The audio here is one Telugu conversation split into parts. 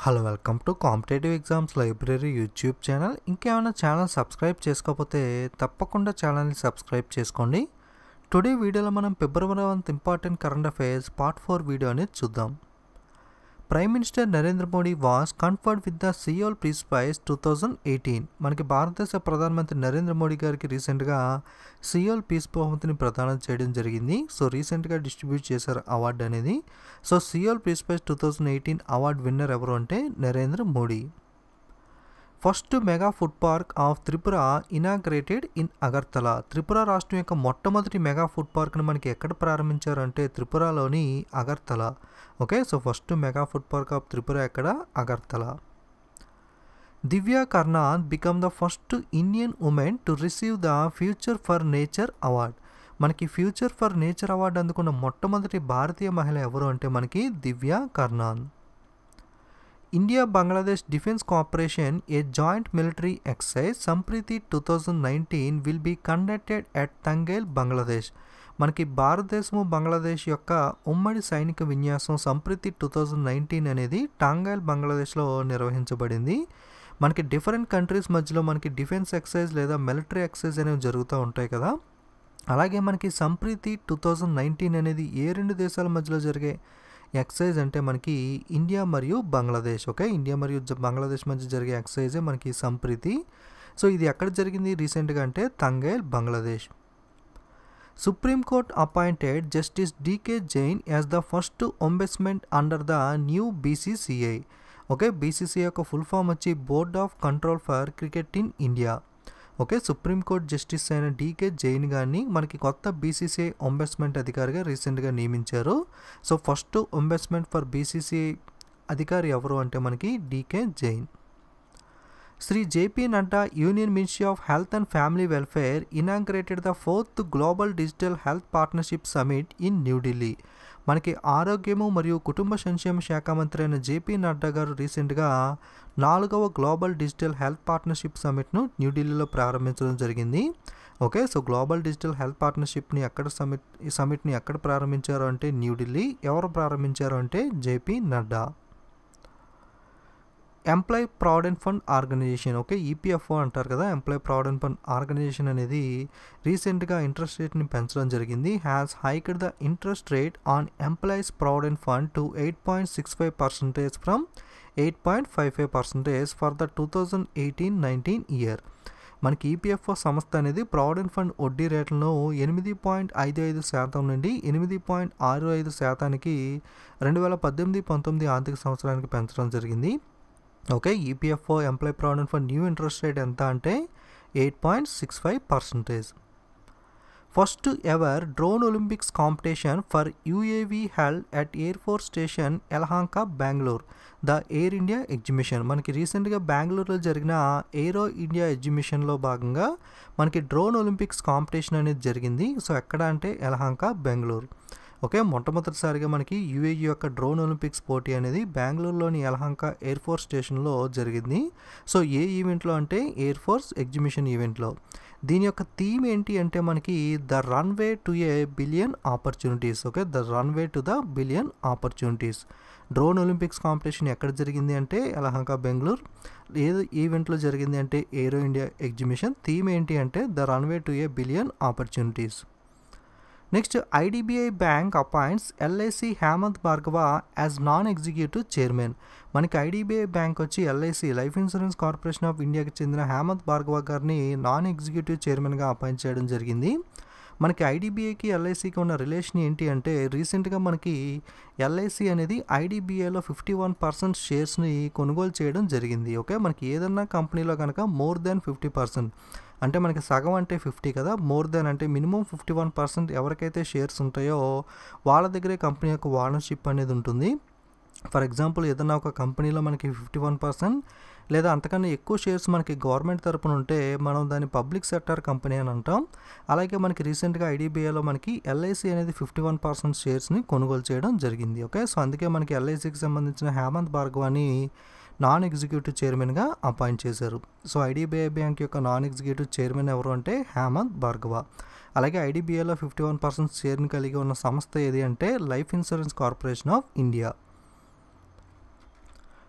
hello welcome to competitive exams library YouTube channel ఇంకేమైనా ఛానల్ సబ్స్క్రైబ్ చేసుకోకపోతే తప్పకుండా ఛానల్ని సబ్స్క్రైబ్ చేసుకోండి టుడే వీడియోలో మనం February month important current affairs part four video అనేది చూద్దాం prime minister Narendra Modi was conferred with the Seoul peace prize two thousand eighteen మనకి భారతదేశ ప్రధానమంత్రి నరేంద్ర మోడీ గారికి రీసెంట్గా సియోల్ పీస్ బహుమతిని ప్రదానం చేయడం జరిగింది సో రీసెంట్గా డిస్ట్రిబ్యూట్ చేశారు అవార్డు అనేది so Seoul peace prize two thousand eighteen award winner ఎవరు అంటే Narendra Modi first mega food park of Tripura inaugurated in Agartala Tripura రాష్ట్రం యొక్క మొట్టమొదటి మెగా ఫుడ్ పార్క్ని మనకి ఎక్కడ ప్రారంభించారు అంటే త్రిపురలోని Agartala okay so first mega food park of Tripura ఎక్కడ Agartala Divya Karnath become the first Indian woman to receive the future for nature award మనకి ఫ్యూచర్ ఫర్ నేచర్ అవార్డు అందుకున్న మొట్టమొదటి భారతీయ మహిళ ఎవరు అంటే మనకి Divya Karnath India Bangladesh defence cooperation a joint military exercise Sampriti two thousand nineteen will be conducted at Tangail Bangladesh మనకి భారతదేశము బంగ్లాదేశ్ యొక్క ఉమ్మడి సైనిక విన్యాసం సంప్రీతి టూ థౌజండ్ నైన్టీన్ అనేది టాంగైల్ బంగ్లాదేశ్లో నిర్వహించబడింది మనకి డిఫరెంట్ కంట్రీస్ మధ్యలో మనకి డిఫెన్స్ ఎక్సైజ్ లేదా మిలిటరీ ఎక్సైజ్ అనేవి జరుగుతూ ఉంటాయి కదా అలాగే మనకి సంప్రీతి టూ థౌజండ్ నైన్టీన్ అనేది ఏ రెండు దేశాల మధ్యలో జరిగే ఎక్సైజ్ అంటే మనకి ఇండియా మరియు బంగ్లాదేశ్ ఓకే ఇండియా మరియు బంగ్లాదేశ్ మధ్య జరిగే ఎక్సైజే మనకి సంప్రీతి సో ఇది ఎక్కడ జరిగింది రీసెంట్గా అంటే Tangail Bangladesh supreme court appointed justice DK Jain as the first ombudsman under the new BCCI okay BCCI యొక్క ఫుల్ ఫామ్ వచ్చి board of control for cricket in India okay supreme court justice అయిన డీకే జైన్ గారిని మనకి కొత్త బీసీసీఐ ఒంబెస్మెంట్ అధికారిగా రీసెంట్గా నియమించారు so first ombudsman for BCCI అధికారి ఎవరు అంటే మనకి DK Jain Shri JP Nadda union ministry of health and family welfare inaugurated the fourth global digital health partnership summit in New Delhi మనకి ఆరోగ్యము మరియు కుటుంబ సంక్షేమ శాఖ మంత్రి అయిన జేపీ నడ్డా గారు రీసెంట్గా నాలుగవ గ్లోబల్ డిజిటల్ హెల్త్ పార్ట్నర్షిప్ సమిట్ను న్యూఢిల్లీలో ప్రారంభించడం జరిగింది okay so global digital health పార్ట్నర్షిప్ని ఎక్కడ సమిట్ ఈ సమిట్ని ఎక్కడ ప్రారంభించారు అంటే న్యూఢిల్లీ ఎవరు ప్రారంభించారు అంటే JP Nadda employee provident fund organisation okay EPFO అంటారు కదా ఎంప్లాయ్ ప్రావిడెంట్ ఫండ్ ఆర్గనైజేషన్ అనేది రీసెంట్గా ఇంట్రెస్ట్ రేట్ని పెంచడం జరిగింది has hiked the interest rate on employees provident fund to eight point six five percentage from eight point five five percentage for the two thousand eighteen nineteen year మనకి ఈపీఎఫ్ఓ సంస్థ అనేది ప్రావిడెంట్ ఫండ్ వడ్డీ రేట్లను ఎనిమిది పాయింట్ ఐదు ఐదు శాతం నుండి ఎనిమిది పాయింట్ ఆరు ఐదు శాతానికి రెండు వేల పద్దెనిమిది పంతొమ్మిది ఆర్థిక సంవత్సరానికి పెంచడం జరిగింది okay EPFO employee provident fund new interest rate ఎంత అంటే eight point six five percentage first ever drone Olympics competition for UAV held at air force station Yelahanka Bengaluru the air India exhibition మనకి రీసెంట్గా బెంగళూరులో జరిగిన ఎయిరో ఇండియా ఎగ్జిబిషన్లో భాగంగా మనకి డ్రోన్ ఒలింపిక్స్ కాంపిటీషన్ అనేది జరిగింది సో ఎక్కడ అంటే ఎల్హాంకా బెంగళూరు ఓకే మొట్టమొదటిసారిగా మనకి యూఏఈ యొక్క డ్రోన్ ఒలింపిక్స్ పోటీ అనేది బెంగళూరులోని యలహంక ఎయిర్ ఫోర్స్ స్టేషన్లో జరిగింది సో ఏ ఈవెంట్లో అంటే ఎయిర్ ఫోర్స్ ఎగ్జిబిషన్ ఈవెంట్లో దీని యొక్క థీమ్ ఏంటి అంటే మనకి the runway to a billion opportunities okay the runway to the billion opportunities drone Olympics competition ఎక్కడ జరిగింది అంటే యలహంక బెంగళూరు ఏదో ఈవెంట్లో జరిగింది అంటే ఏరో ఇండియా ఎగ్జిబిషన్ థీమ్ ఏంటి అంటే the runway to a billion opportunities next IDBI bank appoints LIC Hemant Bhargava as non executive chairman మనకి ఐడిబిఐ బ్యాంక్ వచ్చి LIC life insurance corporation of ఇండియాకి చెందిన హేమంత్ భార్గవ గారిని నాన్ ఎగ్జిక్యూటివ్ చైర్మన్గా అపాయింట్ చేయడం జరిగింది మనకి ఐడిబిఐకి ఎల్ఐసికి ఉన్న రిలేషన్ ఏంటి అంటే రీసెంట్గా మనకి ఎల్ఐసి అనేది ఐడిబిఐలో ఫిఫ్టీ వన్ పర్సెంట్ షేర్స్ని కొనుగోలు చేయడం జరిగింది ఓకే మనకి ఏదన్నా కంపెనీలో కనుక మోర్ దాన్ ఫిఫ్టీ పర్సెంట్ అంటే మనకి సగం అంటే ఫిఫ్టీ కదా మోర్ దెన్ అంటే మినిమం ఫిఫ్టీ వన్ పర్సెంట్ ఎవరికైతే షేర్స్ ఉంటాయో వాళ్ళ దగ్గరే కంపెనీ యొక్క ఓనర్షిప్ అనేది ఉంటుంది ఫర్ ఎగ్జాంపుల్ ఏదైనా ఒక కంపెనీలో మనకి ఫిఫ్టీ వన్ పర్సెంట్ లేదా అంతకన్నా ఎక్కువ షేర్స్ మనకి గవర్నమెంట్ తరపున ఉంటే మనం దాన్ని పబ్లిక్ సెక్టర్ కంపెనీ అని అంటాం అలాగే మనకి రీసెంట్గా ఐడిబిఐలో మనకి ఎల్ఐసి అనేది ఫిఫ్టీ వన్ పర్సెంట్ షేర్స్ని కొనుగోలు చేయడం జరిగింది ఓకే సో అందుకే మనకి ఎల్ఐసికి సంబంధించిన హేమంత్ భార్గవాని నాన్ ఎగ్జిక్యూటివ్ చైర్మన్గా అపాయింట్ చేశారు సో ఐడిబిఐ బ్యాంక్ యొక్క నాన్ ఎగ్జిక్యూటివ్ చైర్మన్ ఎవరు అంటే హేమంత్ భార్గవ అలాగే ఐడిబిఐలో ఫిఫ్టీ వన్ పర్సెంట్ షేర్ని కలిగి ఉన్న సంస్థ ఏది అంటే life insurance corporation of India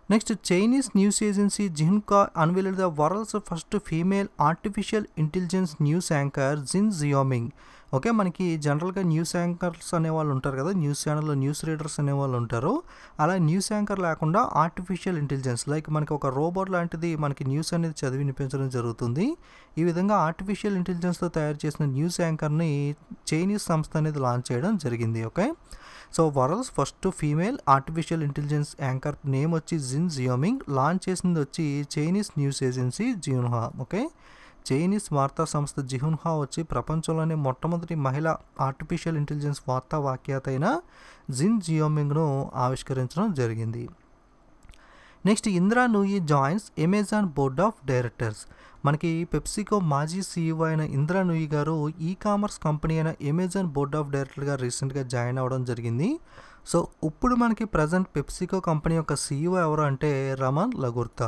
next Chinese news agency జిన్కా unveiled the world's first female artificial intelligence news anchor Xin Xiaomeng okay మనకి జనరల్గా న్యూస్ యాంకర్స్ అనేవాళ్ళు ఉంటారు కదా న్యూస్ ఛానల్లో న్యూస్ రీడర్స్ అనేవాళ్ళు ఉంటారు అలా న్యూస్ యాంకర్ లేకుండా ఆర్టిఫిషియల్ ఇంటెలిజెన్స్ లైక్ మనకి ఒక రోబోట్ లాంటిది మనకి న్యూస్ అనేది చదివి వినిపించడం జరుగుతుంది ఈ విధంగా ఆర్టిఫిషియల్ ఇంటెలిజెన్స్తో తయారు చేసిన న్యూస్ యాంకర్ని చైనీస్ సంస్థ అనేది లాంచ్ చేయడం జరిగింది okay so world's first female artificial intelligence anchor name వచ్చి జిన్ జియోమింగ్ లాంచ్ చేసింది వచ్చి Chinese news agency Xinhua okay Chinese వార్తా సంస్థ జిహున్హా వచ్చి ప్రపంచంలోనే మొట్టమొదటి మహిళ ఆర్టిఫిషియల్ ఇంటెలిజెన్స్ వార్తా వాక్యాత అయిన జిన్ జియోమింగ్ను ఆవిష్కరించడం జరిగింది next Indira Nooyi joins Amazon board of directors మనకి పెప్సికో మాజీ సీఈఓ అయిన ఇందిరా నూయి గారు ఈ కామర్స్ కంపెనీ అయిన అమెజాన్ బోర్డ్ ఆఫ్ డైరెక్టర్గా రీసెంట్గా జాయిన్ అవ్వడం జరిగింది సో ఇప్పుడు మనకి ప్రజెంట్ పెప్సికో కంపెనీ యొక్క సీఈఓ ఎవరు అంటే Ramon Laguarta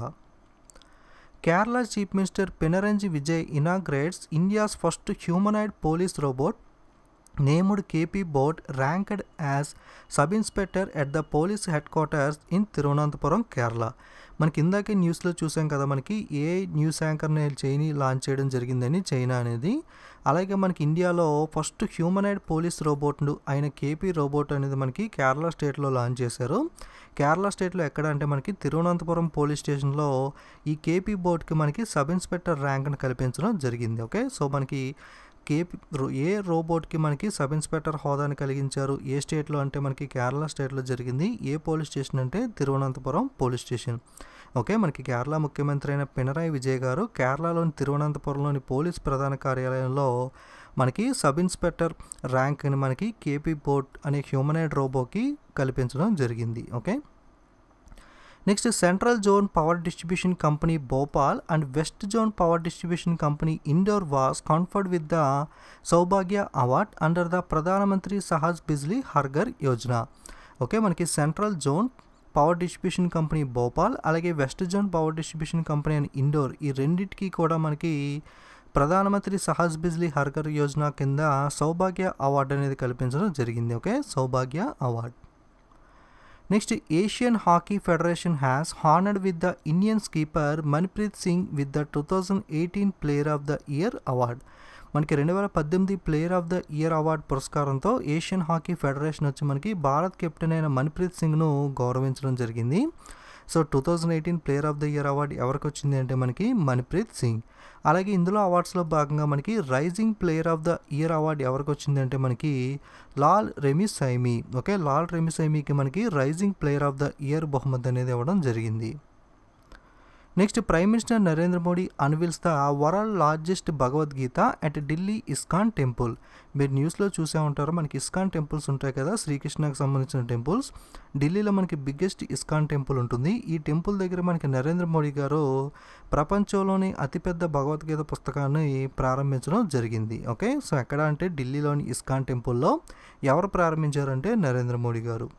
Kerala chief minister Pinarayi Vijay inaugurates India's first humanoid police robot named KP bot ranked as sub inspector at the police headquarters in Thiruvananthapuram Kerala మనకి ఇందాకే న్యూస్లో చూసాం కదా మనకి ఏ న్యూస్ యాంకర్ని చైనీ లాంచ్ చేయడం జరిగిందని చైనా అనేది అలాగే మనకి ఇండియాలో ఫస్ట్ హ్యూమనైడ్ పోలీస్ రోబోట్ అయిన కేపీ రోబోట్ అనేది మనకి కేరళ స్టేట్లో లాంచ్ చేశారు కేరళ స్టేట్లో ఎక్కడ అంటే మనకి తిరువనంతపురం పోలీస్ స్టేషన్లో ఈ కేపీ బోర్డ్కి మనకి సబ్ ఇన్స్పెక్టర్ ర్యాంక్ని కల్పించడం జరిగింది ఓకే సో మనకి కేపీ ఏ రోబోట్కి మనకి సబ్ ఇన్స్పెక్టర్ హోదాని కలిగించారు ఏ స్టేట్లో అంటే మనకి కేరళ స్టేట్లో జరిగింది ఏ పోలీస్ స్టేషన్ అంటే తిరువనంతపురం పోలీస్ స్టేషన్ ఓకే మనకి కేరళ ముఖ్యమంత్రి అయిన పినరాయి విజయ్ గారు కేరళలోని తిరువనంతపురంలోని పోలీస్ ప్రధాన కార్యాలయంలో మనకి సబ్ ఇన్స్పెక్టర్ ర్యాంక్ని మనకి కేపీ బోర్డ్ అనే హ్యూమనైడ్ రోబోకి కల్పించడం జరిగింది okay next central zone power distribution company Bhopal and west zone power distribution company Indore was conferred with the Saubhagya award under the Pradhan Mantri Sahaj Bijli హర్ఘర్ యోజన ఓకే మనకి central zone power distribution company Bhopal అలాగే west zone power distribution company and Indore ఈ రెండింటికి కూడా మనకి ప్రధానమంత్రి సహజ్ బిజ్లీ హర్ఘర్ యోజన కింద సౌభాగ్య అవార్డు అనేది కల్పించడం జరిగింది okay Saubhagya award next Asian hockey federation has honoured with the Indian skipper Manpreet Singh with the two thousand eighteen player of the year award మనకి రెండు వేల పద్దెనిమిది player of the year award పురస్కారంతో ఏషియన్ హాకీ ఫెడరేషన్ వచ్చి మనకి భారత్ కెప్టెన్ అయిన మన్ప్రీత్ సింగ్ను గౌరవించడం జరిగింది so two thousand eighteen player of the year award ఎవరికి వచ్చింది అంటే మనకి మన్ప్రీత్ సింగ్ అలాగే ఇందులో అవార్డ్స్లో భాగంగా మనకి rising player of the year award ఎవరికి వచ్చింది అంటే మనకి లాల్ రెమి సైమి ఓకే లాల్ రెమి సైమికి మనకి rising player of the year బహుమతి అనేది ఇవ్వడం జరిగింది next prime minister Narendra Modi unveils the world largest Bhagavad Gita at Delhi ISKCON temple మీరు న్యూస్లో చూసే ఉంటారు మనకి ఇస్కాన్ టెంపుల్స్ ఉంటాయి కదా శ్రీకృష్ణకి సంబంధించిన టెంపుల్స్ ఢిల్లీలో మనకి బిగ్గెస్ట్ ఇస్కాన్ టెంపుల్ ఉంటుంది ఈ టెంపుల్ దగ్గర మనకి నరేంద్ర మోడీ గారు ప్రపంచంలోని అతిపెద్ద భగవద్గీత పుస్తకాన్ని ప్రారంభించడం జరిగింది ఓకే సో ఎక్కడ అంటే ఢిల్లీలోని ఇస్కాన్ టెంపుల్లో ఎవరు ప్రారంభించారంటే నరేంద్ర మోడీ గారు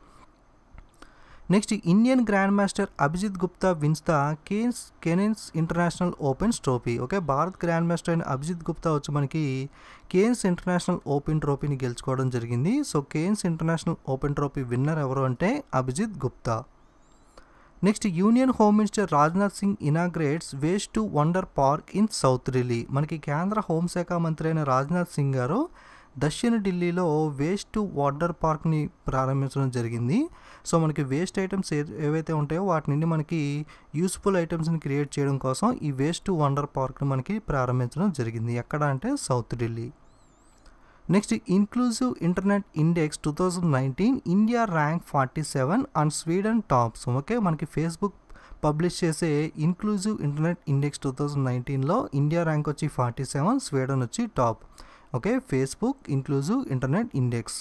next Indian grand master Abhijeet Gupta wins the Cannes Cannes international opens trophy okay Bharat grand master అయిన అభిజిత్ గుప్తా వచ్చి మనకి కేన్స్ ఇంటర్నేషనల్ ఓపెన్ ట్రోఫీని గెలుచుకోవడం జరిగింది so Cannes international open trophy winner ఎవరు అంటే Abhijeet Gupta next union home minister Rajnath Singh inaugurates waste to wonder park in south Delhi మనకి కేంద్ర హోంశాఖ మంత్రి అయిన రాజ్నాథ్ సింగ్ గారు దక్షిణ ఢిల్లీలో వేస్ట్ టు వాటర్ పార్క్ని ప్రారంభించడం జరిగింది సో మనకి వేస్ట్ ఐటమ్స్ ఏవైతే ఉంటాయో వాటి నుండి మనకి యూస్ఫుల్ ఐటమ్స్ని క్రియేట్ చేయడం కోసం ఈ వేస్ట్ టు వండర్ పార్క్ని మనకి ప్రారంభించడం జరిగింది ఎక్కడ అంటే south Delhi next inclusive internet index two thousand nineteen India rank forty seven and Sweden tops okay మనకి ఫేస్బుక్ పబ్లిష్ చేసే inclusive internet index two thousand నైన్టీన్లో ఇండియా ర్యాంక్ వచ్చి ఫార్టీ సెవెన్ స్వీడన్ వచ్చి top okay Facebook inclusive internet index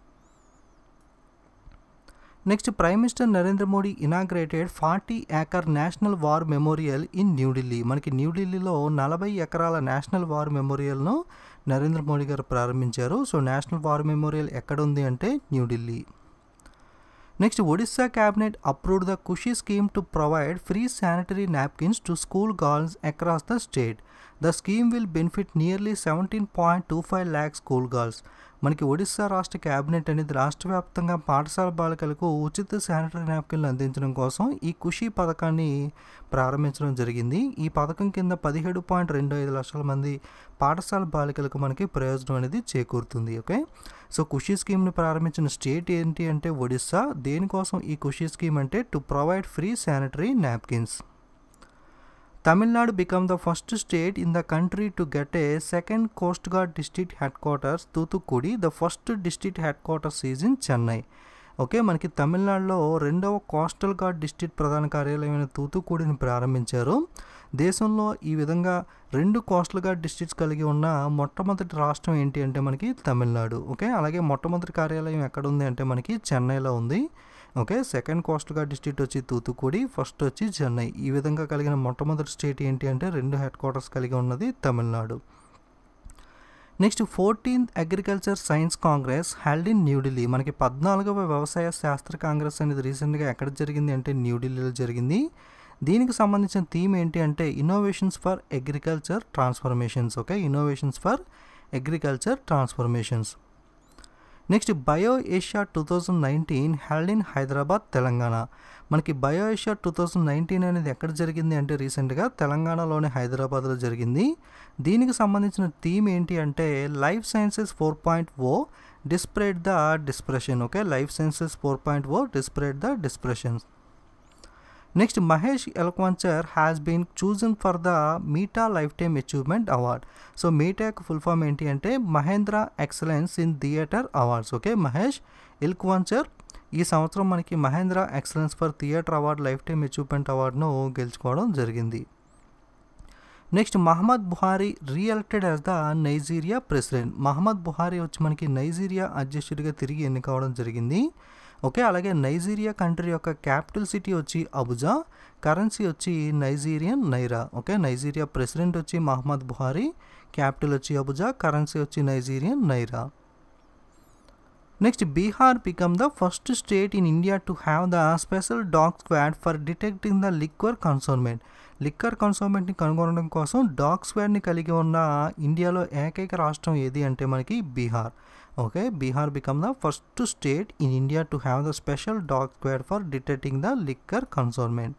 next prime minister Narendra Modi inaugurated forty acre national war memorial in New Delhi మనకి న్యూఢిల్లీలో నలభై ఎకరాల నేషనల్ వార్ మెమోరియల్ను నరేంద్ర మోడీ గారు ప్రారంభించారు సో నేషనల్ వార్ మెమోరియల్ ఎక్కడ ఉంది అంటే New Delhi next Odisha cabinet approved the Khushi scheme to provide free sanitary napkins to school girls across the state the scheme will benefit nearly seventeen point two five lakh school girls మనకి ఒడిస్సా రాష్ట్ర క్యాబినెట్ అనేది రాష్ట్ర వ్యాప్తంగా పాఠశాల బాలికలకు ఉచిత శానిటరీ నాప్కిన్లు అందించడం కోసం ఈ ఖుషి పథకాన్ని ప్రారంభించడం జరిగింది ఈ పథకం కింద పదిహేడు పాయింట్ రెండు ఐదు లక్షల మంది పాఠశాల బాలికలకు మనకి ప్రయోజనం అనేది చేకూరుతుంది ఓకే సో ఖుషి స్కీమ్ని ప్రారంభించిన స్టేట్ ఏంటి అంటే ఒడిస్సా దేనికోసం ఈ ఖుషి స్కీమ్ అంటే to provide free sanitary napkins Tamil Nadu become the first state in the country to get a second coast guard district headquarters Thoothukudi the first district headquarters is in Chennai okay మనకి తమిళనాడులో రెండవ కోస్టల్ గార్డ్ డిస్ట్రిక్ట్ ప్రధాన కార్యాలయమైన తూతుక్కుడిని ప్రారంభించారు దేశంలో ఈ విధంగా రెండు కోస్టల్ గార్డ్ డిస్ట్రిక్ట్స్ కలిగి ఉన్న మొట్టమొదటి రాష్ట్రం ఏంటి అంటే మనకి తమిళనాడు ఓకే అలాగే మొట్టమొదటి కార్యాలయం ఎక్కడ ఉంది అంటే మనకి చెన్నైలో ఉంది okay second coastal guard district వచ్చి తూతుక్కుడి ఫస్ట్ వచ్చి చెన్నై ఈ విధంగా కలిగిన మొట్టమొదటి స్టేట్ ఏంటి అంటే రెండు హెడ్ క్వార్టర్స్ కలిగి ఉన్నది Tamil Nadu next fourteenth agriculture science congress held in New Delhi మనకి పద్నాలుగవ వ్యవసాయ శాస్త్ర కాంగ్రెస్ అనేది రీసెంట్గా ఎక్కడ జరిగింది అంటే న్యూఢిల్లీలో జరిగింది దీనికి సంబంధించిన థీమ్ ఏంటి అంటే innovations for agriculture transformations okay innovations for agriculture transformations next bio Asia two thousand nineteen held in Hyderabad Telangana మనకి bio Asia two thousand nineteen అనేది ఎక్కడ జరిగింది అంటే రీసెంట్గా తెలంగాణలోని హైదరాబాద్లో జరిగింది దీనికి సంబంధించిన థీమ్ ఏంటి అంటే life sciences four point O disrupt the disruption okay life sciences four point O disrupt the disruptions next Mahesh Elkunchwar has been chosen for the META lifetime achievement award so META యొక్క ఫుల్ ఫామ్ ఏంటి అంటే Mahindra excellence in theatre awards okay Mahesh Elkunchwar ఈ సంవత్సరం మనకి Mahindra excellence for theatre award lifetime achievement అవార్డును గెలుచుకోవడం జరిగింది next Muhammad Buhari re-elected as the Nigeria president Muhammad Buhari వచ్చి మనకి నైజీరియా అధ్యక్షుడిగా తిరిగి ఎన్నికవడం జరిగింది ఓకే అలాగే నైజీరియా కంట్రీ యొక్క క్యాపిటల్ సిటీ వచ్చి అబుజా కరెన్సీ వచ్చి Nigerian naira okay Nigeria president వచ్చి మహమ్మద్ బుహారీ క్యాపిటల్ వచ్చి అబుజా కరెన్సీ వచ్చి Nigerian naira next Bihar become the first state in India to have the special dog squad for detecting the liquor consignment liquor కన్సోన్మెంట్ని కనుగొనడం కోసం డాగ్ స్క్వాడ్ని కలిగి ఉన్న ఇండియాలో ఏకైక రాష్ట్రం ఏది అంటే మనకి Bihar okay Bihar become the first state in India to have the special dog squad for detecting the liquor consignment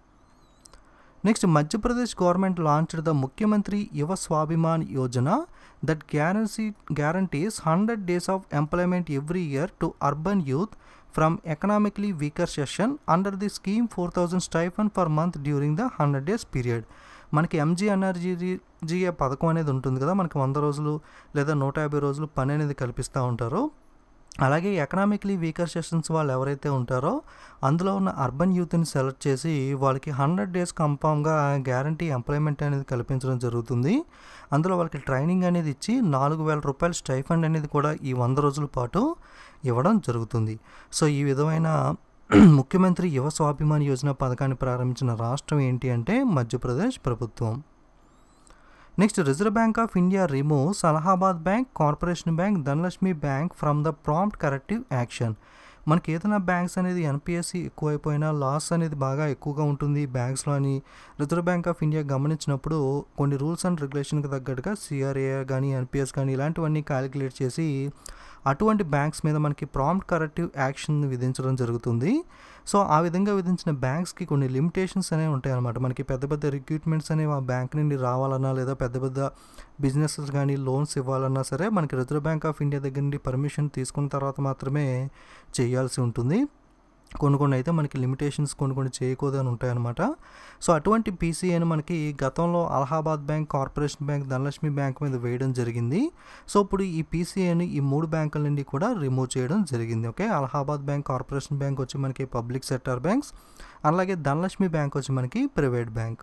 next Madhya Pradesh government launched the Mukhyamantri Yuva Swabhiman Yojana that guarantee guarantees hundred days of employment every year to urban youth from economically weaker section under the scheme four thousand stipend per month during the hundred days period మనకి ఎంజీఎన్ఆర్జీజీఏ పథకం అనేది ఉంటుంది కదా మనకి వంద రోజులు లేదా నూట యాభై రోజులు పని అనేది కల్పిస్తూ ఉంటారు అలాగే ఎకనామిక్లీ వీకర్ సెషన్స్ వాళ్ళు ఎవరైతే ఉంటారో అందులో ఉన్న అర్బన్ యూత్ని సెలెక్ట్ చేసి వాళ్ళకి హండ్రెడ్ డేస్ కన్ఫామ్గా గ్యారంటీ ఎంప్లాయ్మెంట్ అనేది కల్పించడం జరుగుతుంది అందులో వాళ్ళకి ట్రైనింగ్ అనేది ఇచ్చి నాలుగు వేల రూపాయల స్టైఫండ్ అనేది కూడా ఈ వంద రోజుల పాటు ఇవ్వడం జరుగుతుంది సో ఈ విధమైన ముఖ్యమంత్రి యువ స్వాభిమాన్ యోజన పథకాన్ని ప్రారంభించిన రాష్ట్రం ఏంటి అంటే మధ్యప్రదేశ్ ప్రభుత్వం next reserve bank of India removes Allahabad bank corporation bank Dhanlaxmi bank from the prompt corrective action మనకి ఏదైనా బ్యాంక్స్ అనేది ఎన్పిఎస్సి ఎక్కువైపోయినా లాస్ అనేది బాగా ఎక్కువగా ఉంటుంది బ్యాంక్స్లో అని రిజర్వ్ బ్యాంక్ ఆఫ్ ఇండియా గమనించినప్పుడు కొన్ని రూల్స్ అండ్ రెగ్యులేషన్కి తగ్గట్టుగా సిఆర్ఏ కానీ ఎన్పిఎస్ కానీ ఇలాంటివన్నీ క్యాలిక్యులేట్ చేసి అటువంటి బ్యాంక్స్ మీద మనకి ప్రాంప్ట్ కరెక్టివ్ యాక్షన్ విధించడం జరుగుతుంది సో ఆ విధంగా విధించిన బ్యాంక్స్కి కొన్ని లిమిటేషన్స్ అనేవి ఉంటాయి అనమాట మనకి పెద్ద పెద్ద రిక్రూట్మెంట్స్ అనేవి ఆ బ్యాంక్ నుండి రావాలన్నా లేదా పెద్ద పెద్ద బిజినెసెస్ కానీ లోన్స్ ఇవ్వాలన్నా సరే మనకి రిజర్వ్ బ్యాంక్ ఆఫ్ ఇండియా దగ్గర నుండి పర్మిషన్ తీసుకున్న తర్వాత మాత్రమే చేయాల్సి ఉంటుంది కొన్ని కొన్ని అయితే మనకి లిమిటేషన్స్ కొన్ని కొన్ని చేయకూడదని ఉంటాయన్నమాట సో అటువంటి పీసీఐని మనకి గతంలో Allahabad bank corporation bank Dhanlaxmi bank మీద వేయడం జరిగింది సో ఇప్పుడు ఈ పీసీఐని ఈ మూడు బ్యాంకుల నుండి కూడా రిమూవ్ చేయడం జరిగింది okay Allahabad bank corporation bank వచ్చి మనకి పబ్లిక్ సెక్టర్ బ్యాంక్స్ అలాగే ధనలక్ష్మి బ్యాంక్ వచ్చి మనకి private bank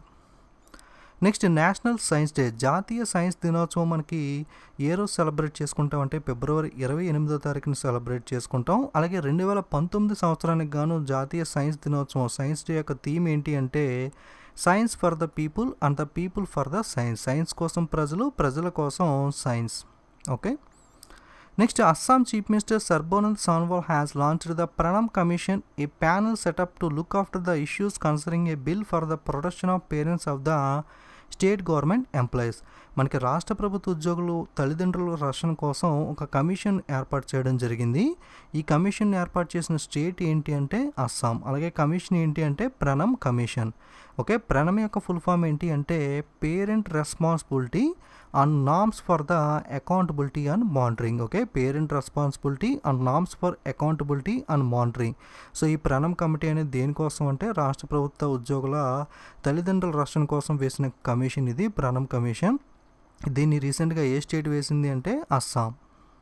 next national science day జాతీయ సైన్స్ దినోత్సవం మనకి ఏ రోజు సెలబ్రేట్ చేసుకుంటాం అంటే ఫిబ్రవరి ఇరవై ఎనిమిదో తారీఖున సెలబ్రేట్ చేసుకుంటాం అలాగే రెండు వేల పంతొమ్మిది సంవత్సరానికి గాను జాతీయ సైన్స్ దినోత్సవం సైన్స్ డే యొక్క థీమ్ ఏంటి అంటే science for the people and the people for the science science కోసం ప్రజలు ప్రజల కోసం science okay next Assam chief minister Sarbananda Sonowal has launched the Pranam commission a panel set up to look after the issues concerning a bill for the protection of parents of the state government employees మనకి రాష్ట్ర ప్రభుత్వ ఉద్యోగులు తల్లిదండ్రుల రక్షణ కోసం ఒక కమిషన్ ఏర్పాటు చేయడం జరిగింది ఈ కమిషన్ ఏర్పాటు చేసిన స్టేట్ ఏంటి అంటే అస్సాం అలాగే కమిషన్ ఏంటి అంటే ప్రణమ్ కమిషన్ ఓకే ప్రణమ్ యొక్క ఫుల్ ఫామ్ ఏంటి అంటే parent responsibility and norms for the accountability and monitoring okay parent responsibility and norms for accountability and monitoring so ఈ ప్రణమ్ కమిటీ అనేది దేనికోసం అంటే రాష్ట్ర ప్రభుత్వ ఉద్యోగుల తల్లిదండ్రుల రక్షణ కోసం వేసిన కమిషన్ ఇది ప్రణమ్ కమిషన్ దీన్ని రీసెంట్గా ఏ స్టేట్ వేసింది అంటే Assam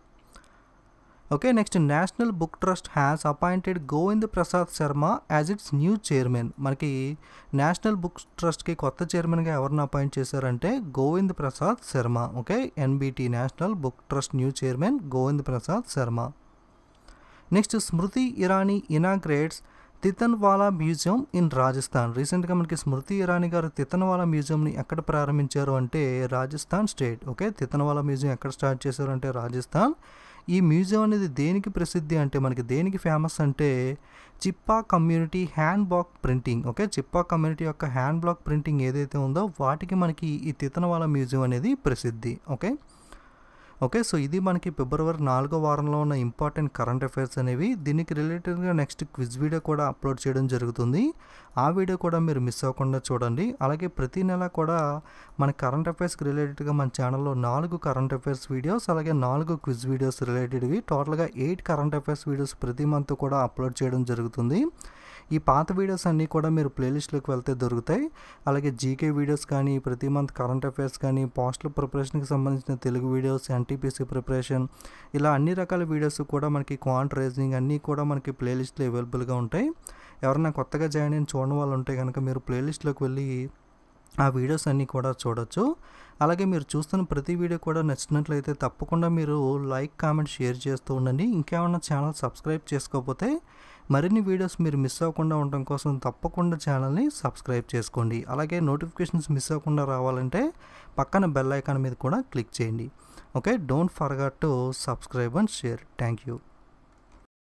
okay next national book trust has appointed Govind Prasad Sharma as its new chairman మనకి నేషనల్ బుక్ ట్రస్ట్కి కొత్త చైర్మన్గా ఎవరిని అపాయింట్ చేశారంటే Govind Prasad Sharma okay NBT national book trust new chairman Govind Prasad Sharma next Smriti Irani inaugurates Titanwala museum in Rajasthan రీసెంట్గా మనకి స్మృతి ఇరానీ గారు తితన్వాలా మ్యూజియంని ఎక్కడ ప్రారంభించారు అంటే Rajasthan state okay Titanwala museum ఎక్కడ స్టార్ట్ చేశారు అంటే రాజస్థాన్ ఈ మ్యూజియం అనేది దేనికి ప్రసిద్ధి అంటే మనకి దేనికి ఫేమస్ అంటే Chhipa community hand block printing okay Chhipa community యొక్క హ్యాండ్ బ్లాక్ ప్రింటింగ్ ఏదైతే ఉందో వాటికి మనకి ఈ తితనవాల మ్యూజియం అనేది ప్రసిద్ధి ఓకే ఓకే సో ఇది మనకి ఫిబ్రవరి నాలుగో వారంలో ఉన్న ఇంపార్టెంట్ కరెంట్ అఫైర్స్ అనేవి దీనికి రిలేటెడ్గా నెక్స్ట్ క్విజ్ వీడియో కూడా అప్లోడ్ చేయడం జరుగుతుంది ఆ వీడియో కూడా మీరు మిస్ అవ్వకుండా చూడండి అలాగే ప్రతి నెల కూడా మన కరెంట్ అఫైర్స్కి రిలేటెడ్గా మన ఛానల్లో నాలుగు కరెంట్ అఫైర్స్ వీడియోస్ అలాగే నాలుగు క్విజ్ వీడియోస్ రిలేటెడ్వి టోటల్గా ఎయిట్ కరెంట్ అఫైర్స్ వీడియోస్ ప్రతి మంత్ కూడా అప్లోడ్ చేయడం జరుగుతుంది ఈ పాత వీడియోస్ అన్నీ కూడా మీరు ప్లేలిస్ట్లోకి వెళ్తే దొరుకుతాయి అలాగే జీకే వీడియోస్ కానీ ప్రతి మంత్ కరెంట్ అఫైర్స్ కానీ పోస్టల్ ప్రిపరేషన్కి సంబంధించిన తెలుగు వీడియోస్ ఎన్టీపీసీ ప్రిపరేషన్ ఇలా అన్ని రకాల వీడియోస్ కూడా మనకి క్వాంట్ రేజింగ్ అన్నీ కూడా మనకి ప్లేలిస్ట్లో అవైలబుల్గా ఉంటాయి ఎవరైనా కొత్తగా జాయిన్ అయిన చూడని వాళ్ళు ఉంటే కనుక మీరు ప్లేలిస్ట్లోకి వెళ్ళి ఆ వీడియోస్ అన్నీ కూడా చూడొచ్చు అలాగే మీరు చూస్తున్న ప్రతి వీడియో కూడా నచ్చినట్లయితే తప్పకుండా మీరు లైక్ కామెంట్ షేర్ చేస్తూ ఉండండి ఇంకేమన్నా ఛానల్ సబ్స్క్రైబ్ చేసుకోకపోతే మరిన్ని వీడియోస్ మీరు మిస్ అవ్వకుండా ఉండడం కోసం తప్పకుండా ఛానల్ని సబ్స్క్రైబ్ చేసుకోండి అలాగే నోటిఫికేషన్స్ మిస్ అవ్వకుండా రావాలంటే పక్కన బెల్ ఐకాన్ మీద కూడా క్లిక్ చేయండి okay don't forget to subscribe and share thank you